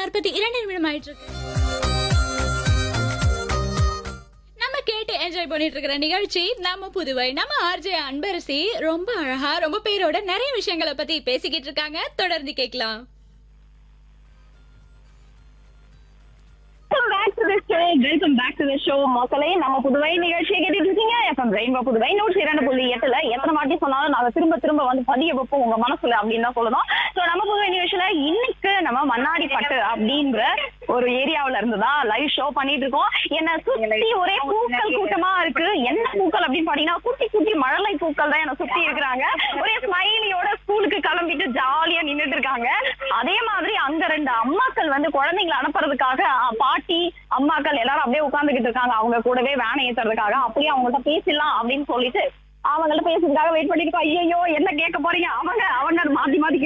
நாற்பத்தி இரண்டு நிமிடம் ஆயிட்டு இருக்கு நம்ம கேட்டு என்ஜாய் பண்ணிட்டு இருக்கிற நிகழ்ச்சி நம்ம புதுவை நம்ம ஆர்ஜே அன்பரசி ரொம்ப அழகா ரொம்ப பேரோட நிறைய விஷயங்களை பத்தி பேசிக்கிட்டு இருக்காங்க தொடர்ந்து கேட்கலாம் welcome back to the show welcome back to the show மக்களே நம்ம புதுவை நிகழ்ச்சியை கேட்டுட்டு இருக்கீங்க எஃப்எம் ரெயின்போ புதுவை நூற்றி இரண்டு புள்ளி எட்டுல எத்தனை வாட்டி சொன்னாலும் நாங்க திரும்ப திரும்ப வந்து பதிய வைப்போம் உங்க மனசுல அப்படின்னு தான் சொல்லணும் சோ நம்ம புதுவை நிகழ்ச்சியில இன்னைக்கு நம்ம மண்ணாடி பட்டு அப்படின்ற ஒரு ஏரியாவுல இருந்து தான் லைவ் ஷோ பண்ணிட்டு இருக்கோம் என்ன சுத்தி ஒரே பூக்கள் கூட்டமா இருக்கு என்ன பூக்கள் அப்படின்னு பாத்தீங்கன்னா குட்டி குட்டி மழலை பூக்கள் தான் என்ன சுத்தி இருக்கிறாங்க ஒரே ஸ்மைலியோட ஸ்கூலுக்கு கிளம்பிட்டு ஜாலியா நின்னுட்டு இருக்காங்க அதே மாதிரி அங்க ரெண்டு அம்மாக்கள் வந்து குழந்தைங்களை அனுப்புறதுக்காக அஹ், பாட்டி அம்மாக்கள் எல்லாரும் அப்படியே உட்கார்ந்துகிட்டு இருக்காங்க அவங்க கூடவே வேனை ஏத்துறதுக்காக அப்படியே அவங்கள்ட்ட பேசிடலாம் அப்படின்னு சொல்லிட்டு அவங்கள்ட்ட பேசுறதுக்காக வெயிட் பண்ணிட்டு இருக்கோம் ஐயோ என்ன கேட்க போறீங்க அவங்க அவங்க மாத்தி மாத்தி